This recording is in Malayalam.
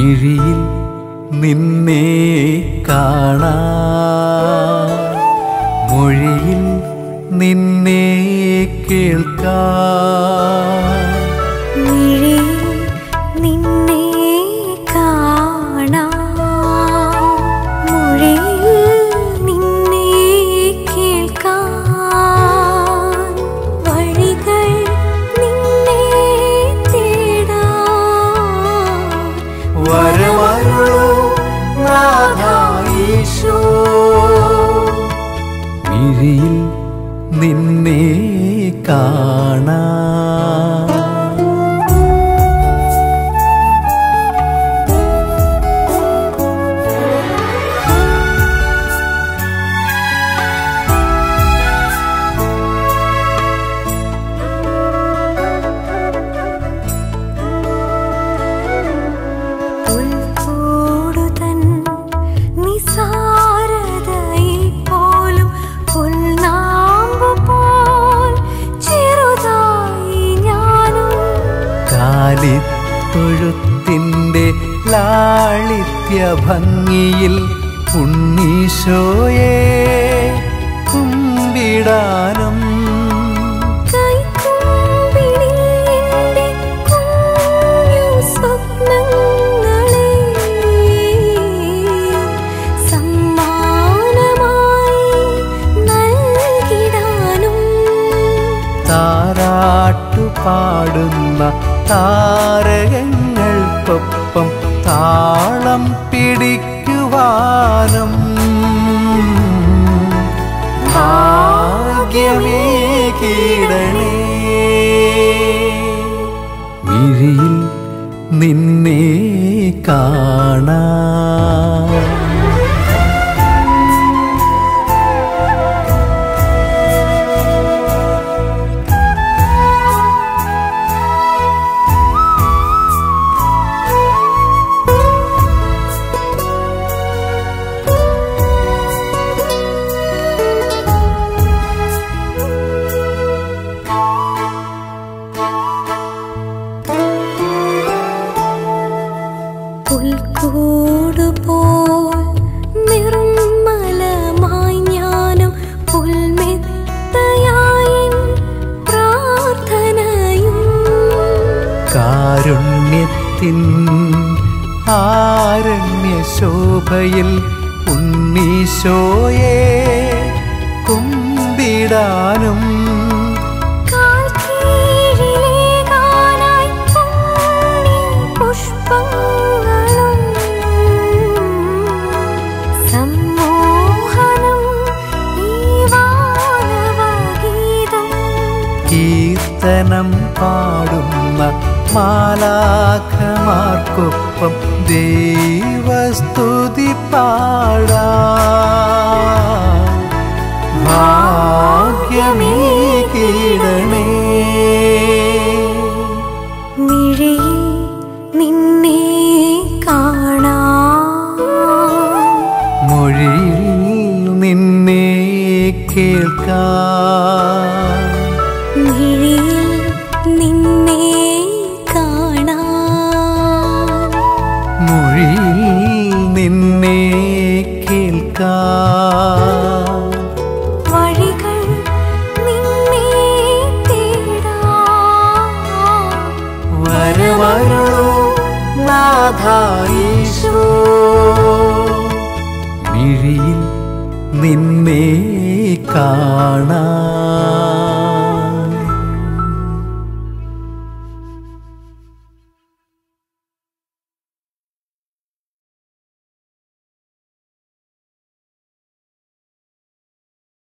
മിഴിയിൽ നിന്നെ കാണാ മൊഴിയിൽ നിന്നെ കേൾക്കാ മിഴിയിൽ നിന്നെ കാണാം മൊഴിയിൽ നിന്നെ കേൾക്കാം വഴികൾ നിന്നെ തേടാം വരവരുളൂ നാഥായീശോ മിഴിയിൽ നിന്നെ കാണാ പുൽക്കൂടുതൻ നിസാരതയിൽ പോലും പുൽനാമ്പു പോൽ ചെറുതായി ഞാനും കാലിത്തൊഴുത്തിൻ്റെ ലാളിത്യ ഭംഗിയിൽ ഉണ്ണീശോയെ കുമ്പിടാനും കൈക്കുമ്പിളിൽ എൻ്റെ കുഞ്ഞു സ്വപ്നങ്ങളെ സമ്മാനമായി നൽകിടാനും താരാട്ടു പാടുന്ന താരകങ്ങൾക്കൊപ്പം താളം പിടിക്കുവാനും ഭാഗ്യമേ കീടണേ മിഴിയിൽ നിന്നെ കാണാ പുൽക്കൂടുപോൽ നിർമ്മലമായി ഞാനും പുൽമെത്തയായി പ്രാർത്ഥനയും കാരുണ്യത്തിൻ ആരണ്യ ശോഭയിൽ ഉണ്ണീശോയെ കുമ്പിടാനും കാൽ കീഴിലേകാനായി പുണ്യ പുഷ്പങ്ങളും സമ്മോഹനം ഈ വാനവഗീതം കീർത്തനം പാടുന്ന മാലാഖമാർക്കൊപ്പം ദൈവസ്തുതി പാടാ ഭാഗ്യമേ കീടണേ മിഴിയിൽ നിന്നെ കാണാം മൊഴിയിൽ നിന്നെ കേൾക്കാം മിഴിയിൽ നിന്നെ കാണാം മൊഴിയിൽ നിന്നെ കേൾക്കാം വഴികൾ നിന്നെ തേടാം വരവരുളൂ നാഥായീശോ മിഴിയിൽ നിന്നെ കാണാ